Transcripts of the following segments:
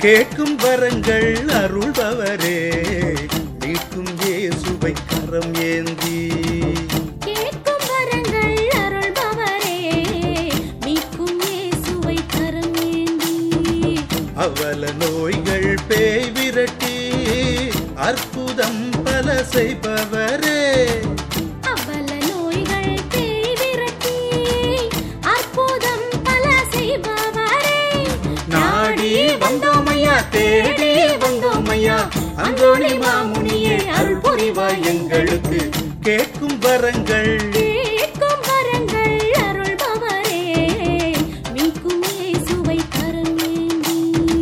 கேட்கும் வரங்கள் அருள்பவரே மீட்கும் இயேசுவை கரம் ஏந்தி கேட்கும் வரங்கள் அருள்பவரே மீட்கும் இயேசுவை கரம் ஏந்தி அவல நோய்கள் பேய் விரட்டி அற்புதம் பல செய்பவரே அவல நோய்கள் பேய் விரட்டி அற்புதம் பல செய்பவரே நாடி வந்தோமையா தேடி வந்தோமையா அந்தோணி மாமுனியே அருள் புரிவாய் எங்களுக்கு கேட்கும் வரங்கள் கேட்கும் வரங்கள் அருள்பவரே மீட்கும் இயேசுவை கரம் ஏந்தி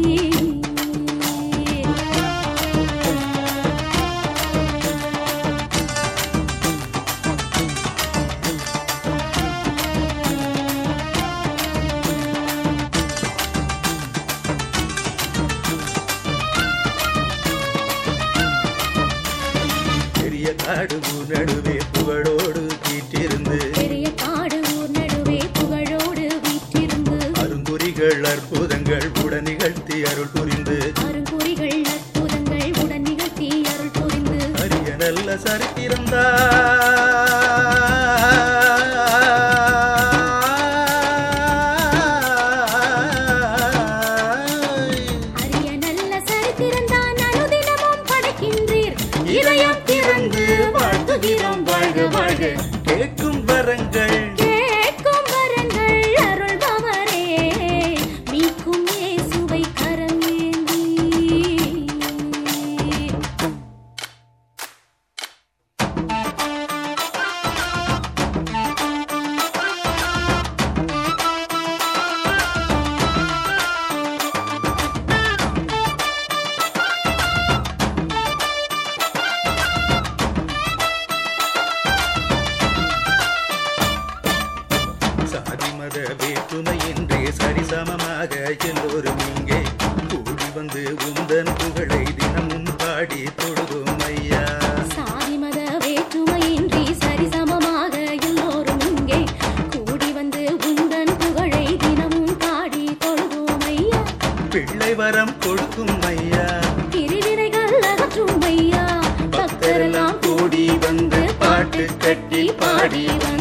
பெரிய காடு நடுவே புகழோடு வீட்டிருந்து பெரிய காடு ஊர் நடுவே புகழோடு வீற்றிருந்து அருங்குறிகள் அற்புதங்கள் உடன் நிகழ்த்தி அருள் புரிந்து அருங்குறிகள் அற்புதங்கள் உடன் நிகழ்த்தி அருள் புரிந்து அரிய நல்ல சரித்திரந்தா அரிய நல்ல சரித்திரந்தான் அனுதினமும் படைக்கின்றீர் இதயம் திறந்து வாழ்த்துகிறோம் வாழ்க வாழ்க கேட்கும் வரங்கள் கேட்கும் வரங்கள் அருள்பவரே மீட்கும் இயேசுவை கரம் ஏந்தி சாதி மத வேற்றுமையின்றி சரிசமமாக எல்லோரும் இங்கே கூடி வந்து உந்தன் புகழை தினமும் பாடி தொழுதும் ஐயா சாதி மத வேற்றுமையின்றி சரிசமமாக எல்லோரும் இங்கே கூடி வந்து உந்தன் புகழை தினமும் பாடி தொழுவோம் ஐயா பிள்ளை வரம் கொடுக்கும் ஐயா பிரிவினைகள் அகற்றும் ஐயா பக்தரெல்லாம் கூடி வந்து பாட்டு கட்டி பாடி வந்து